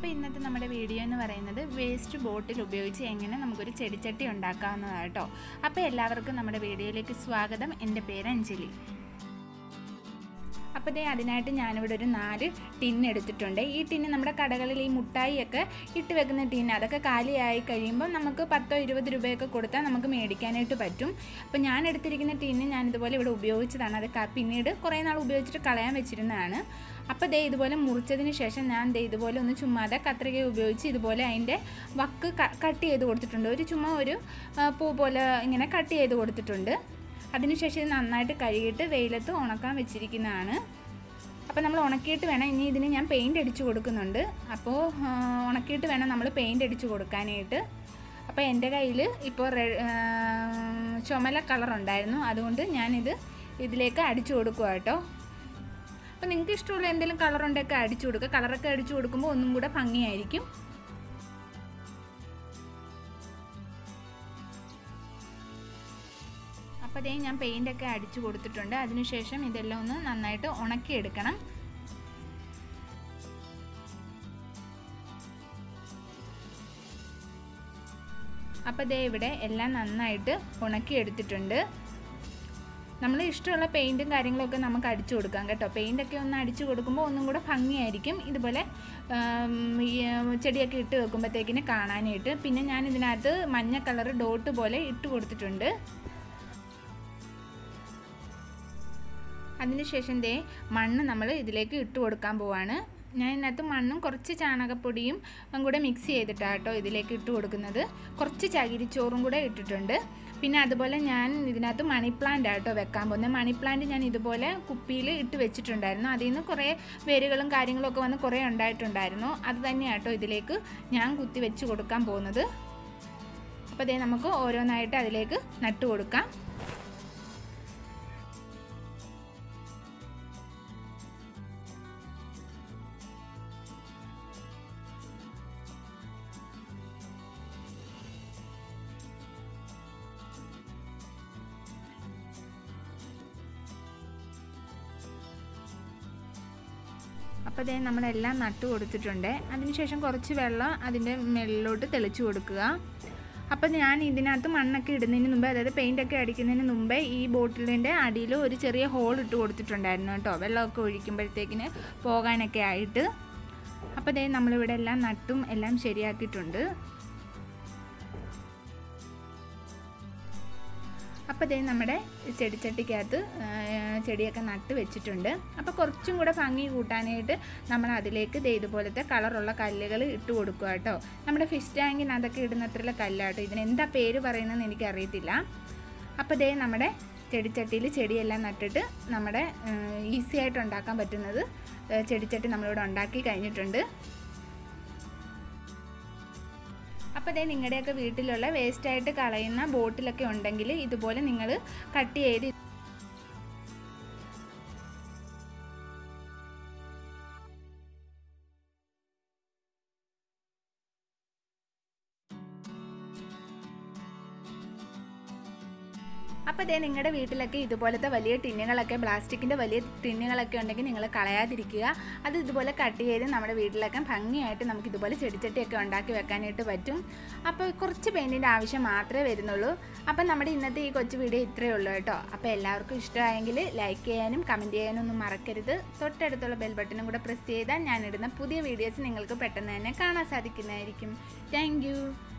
അപ്പോൾ ഇന്നത്തെ നമ്മുടെ വീഡിയോ എന്ന് പറയുന്നത് വേസ്റ്റ് ബോട്ടിൽ ഉപയോഗിച്ച് എങ്ങനെ നമുക്കൊരു ചെടിച്ചട്ടി ഉണ്ടാക്കാവുന്നതാണ് കേട്ടോ അപ്പോൾ എല്ലാവർക്കും നമ്മുടെ വീഡിയോയിലേക്ക് സ്വാഗതം എൻ്റെ പേര് അഞ്ജലി അപ്പോൾ ദേ അതിനായിട്ട് ഞാനിവിടെ ഒരു നാല് ടിൻ എടുത്തിട്ടുണ്ട് ഈ ടിന്ന് നമ്മുടെ കടകളിൽ ഈ മുട്ടായിയൊക്കെ ഇട്ട് വെക്കുന്ന ടിന്ന് അതൊക്കെ കാലിയായി കഴിയുമ്പോൾ നമുക്ക് പത്തോ ഇരുപത് രൂപയൊക്കെ കൊടുത്താൽ നമുക്ക് മേടിക്കാനായിട്ട് പറ്റും അപ്പോൾ ഞാൻ എടുത്തിരിക്കുന്ന ടിന്ന് ഞാൻ ഇതുപോലെ ഇവിടെ ഉപയോഗിച്ചതാണ് അത് ക- പിന്നീട് കുറേ നാൾ ഉപയോഗിച്ചിട്ട് കളയാൻ വെച്ചിരുന്നതാണ് അപ്പോൾ ദേ ഇതുപോലെ മുറിച്ചതിന് ശേഷം ഞാൻ ദേ ഇതുപോലെ ഒന്ന് ചുമ്മാതെ കത്രിക ഉപയോഗിച്ച് ഇതുപോലെ അതിൻ്റെ വക്ക് ക- കട്ട് ചെയ്ത് കൊടുത്തിട്ടുണ്ട് ഒരു ചുമ്മാ ഒരു ആ, പൂ പോലെ ഇങ്ങനെ കട്ട് ചെയ്ത് കൊടുത്തിട്ടുണ്ട് അതിനുശേഷം ഇത് നന്നായിട്ട് കഴുകിയിട്ട് വെയിലത്ത് ഉണക്കാൻ വെച്ചിരിക്കുന്നതാണ് അപ്പോൾ നമ്മൾ ഉണക്കിയിട്ട് വേണം ഇനി ഇതിന് ഞാൻ പെയിൻറ് അടിച്ചു കൊടുക്കുന്നുണ്ട് അപ്പോൾ ആ, ഉണക്കിയിട്ട് വേണം നമ്മൾ പെയിൻറ് അടിച്ചു കൊടുക്കാനായിട്ട് അപ്പോൾ എൻ്റെ കയ്യിൽ ഇപ്പോൾ റെ ആ, ചുമല കളർ ഉണ്ടായിരുന്നു അതുകൊണ്ട് ഞാനിത് ഇതിലേക്ക് അടിച്ചു കൊടുക്കുക കേട്ടോ അപ്പോൾ നിങ്ങൾക്ക് ഇഷ്ടമുള്ള എന്തെങ്കിലും കളർ ഉണ്ടെങ്കിൽ അടിച്ചു കൊടുക്കുക കളറൊക്കെ അടിച്ചു കൊടുക്കുമ്പോൾ ഒന്നും കൂടെ ഭംഗിയായിരിക്കും അപ്പോൾ അതേ ഞാൻ പെയിൻ്റൊക്കെ അടിച്ചു കൊടുത്തിട്ടുണ്ട് അതിനുശേഷം ഇതെല്ലാം ഒന്ന് നന്നായിട്ട് ഉണക്കിയെടുക്കണം അപ്പോൾ ദേ ഇവിടെ എല്ലാം നന്നായിട്ട് ഉണക്കിയെടുത്തിട്ടുണ്ട് നമ്മൾ ഇഷ്ടമുള്ള പെയിൻറ്റും കാര്യങ്ങളൊക്കെ നമുക്ക് അടിച്ചു കൊടുക്കാം കേട്ടോ പെയിൻ്റൊക്കെ ഒന്ന് അടിച്ചു കൊടുക്കുമ്പോൾ ഒന്നും കൂടെ ഭംഗിയായിരിക്കും ഇതുപോലെ ആം, ഈ ചെടിയൊക്കെ ഇട്ട് വെക്കുമ്പോഴത്തേക്കിന് കാണാനായിട്ട് പിന്നെ ഞാൻ ഇതിനകത്ത് മഞ്ഞ കളർ ഡോട്ട് പോലെ ഇട്ട് കൊടുത്തിട്ടുണ്ട് അതിനുശേഷം ദേ മണ്ണ് നമ്മൾ ഇതിലേക്ക് ഇട്ട് കൊടുക്കാൻ പോവാണ് ഞാൻ ഇതിനകത്ത് മണ്ണും കുറച്ച് ചാണകപ്പൊടിയും കൂടെ മിക്സ് ചെയ്തിട്ടാണ് കേട്ടോ ഇതിലേക്ക് ഇട്ട് കൊടുക്കുന്നത് കുറച്ച് ചകിരിച്ചോറും കൂടെ ഇട്ടിട്ടുണ്ട് പിന്നെ അതുപോലെ ഞാൻ ഇതിനകത്ത് മണി പ്ലാന്റ് ആട്ടോ വെക്കാൻ പോകുന്നത് മണി പ്ലാന്റ് ഞാൻ ഇതുപോലെ കുപ്പിയിൽ ഇട്ട് വെച്ചിട്ടുണ്ടായിരുന്നു അതിൽ നിന്ന് കുറേ വേരുകളും കാര്യങ്ങളും ഒക്കെ വന്ന് കുറേ ഉണ്ടായിട്ടുണ്ടായിരുന്നു അത് തന്നെയാട്ടോ ഇതിലേക്ക് ഞാൻ കുത്തി വെച്ച് കൊടുക്കാൻ പോകുന്നത് അപ്പോൾ അതേ നമുക്ക് ഓരോന്നായിട്ട് അതിലേക്ക് നട്ടു കൊടുക്കാം അപ്പോൾ അതേ നമ്മളെല്ലാം നട്ടു കൊടുത്തിട്ടുണ്ട് അതിനുശേഷം കുറച്ച് വെള്ളം അതിൻ്റെ മുകളിലോട്ട് തെളിച്ചു കൊടുക്കുക അപ്പോൾ ഞാൻ ഇതിനകത്ത് മണ്ണൊക്കെ ഇടുന്നതിന് മുമ്പേ അതായത് പെയിൻ്റൊക്കെ അടിക്കുന്നതിന് മുമ്പേ ഈ ബോട്ടിലിൻ്റെ അടിയിൽ ഒരു ചെറിയ ഹോൾ ഇട്ട് കൊടുത്തിട്ടുണ്ടായിരുന്നു കേട്ടോ വെള്ളമൊക്കെ ഒഴിക്കുമ്പോഴത്തേക്കിന് പോകാനൊക്കെ ആയിട്ട് അപ്പോൾ അതേ നമ്മളിവിടെ എല്ലാം നട്ടും എല്ലാം ശരിയാക്കിയിട്ടുണ്ട് അപ്പോൾ ദേ നമ്മുടെ ചെടിച്ചട്ടിക്കകത്ത് ആ, ചെടിയൊക്കെ നട്ട് വെച്ചിട്ടുണ്ട് അപ്പോൾ കുറച്ചും കൂടെ ഭംഗി കൂട്ടാനായിട്ട് നമ്മൾ അതിലേക്ക് ദേ ഇതുപോലത്തെ കളറുള്ള കല്ലുകൾ ഇട്ട് കൊടുക്കുക കേട്ടോ നമ്മുടെ ഫിഷ് ടാങ്കിന് അതൊക്കെ ഇടുന്നത്രയുള്ള കല്ലാട്ടോ ഇതിന് എന്താ പേര് പറയുന്നതെന്ന് എനിക്കറിയത്തില്ല അപ്പോൾ ദേ നമ്മുടെ ചെടിച്ചട്ടിയിൽ ചെടിയെല്ലാം നട്ടിട്ട് നമ്മുടെ ഈസി ആയിട്ട് ഉണ്ടാക്കാൻ പറ്റുന്നത് ആ, ചെടിച്ചട്ടി നമ്മളിവിടെ ഉണ്ടാക്കി കഴിഞ്ഞിട്ടുണ്ട് അപ്പോൾ ദേ നിങ്ങളുടെയൊക്കെ വീട്ടിലുള്ള വേസ്റ്റായിട്ട് കളയുന്ന ബോട്ടിലൊക്കെ ഉണ്ടെങ്കിൽ ഇതുപോലെ നിങ്ങൾ കട്ട് ചെയ്ത് അപ്പോൾ ദേ നിങ്ങളുടെ വീട്ടിലൊക്കെ ഇതുപോലത്തെ വലിയ ടിന്നുകളൊക്കെ പ്ലാസ്റ്റിക്കിൻ്റെ വലിയ ടിന്നുകളൊക്കെ ഉണ്ടെങ്കിൽ നിങ്ങൾ കളയാതിരിക്കുക അത് ഇതുപോലെ കട്ട് ചെയ്ത് നമ്മുടെ വീട്ടിലൊക്കെ ഭംഗിയായിട്ട് നമുക്ക് ഇതുപോലെ ചെടിച്ചട്ടിയൊക്കെ ഉണ്ടാക്കി വെക്കാനായിട്ട് പറ്റും അപ്പോൾ കുറച്ച് പെയിൻറ്റിൻ്റെ ആവശ്യം മാത്രമേ വരുന്നുള്ളൂ അപ്പോൾ നമ്മുടെ ഇന്നത്തെ ഈ കൊച്ചു വീഡിയോ ഇത്രയേ ഉള്ളൂ കേട്ടോ അപ്പോൾ എല്ലാവർക്കും ഇഷ്ടമായെങ്കിൽ ലൈക്ക് ചെയ്യാനും കമൻറ്റ് ചെയ്യാനും ഒന്നും മറക്കരുത് തൊട്ടടുത്തുള്ള ബെൽ ബട്ടണും കൂടെ പ്രസ് ചെയ്താൽ ഞാനിടുന്ന പുതിയ വീഡിയോസ് നിങ്ങൾക്ക് പെട്ടെന്ന് തന്നെ കാണാൻ സാധിക്കുന്നതായിരിക്കും താങ്ക്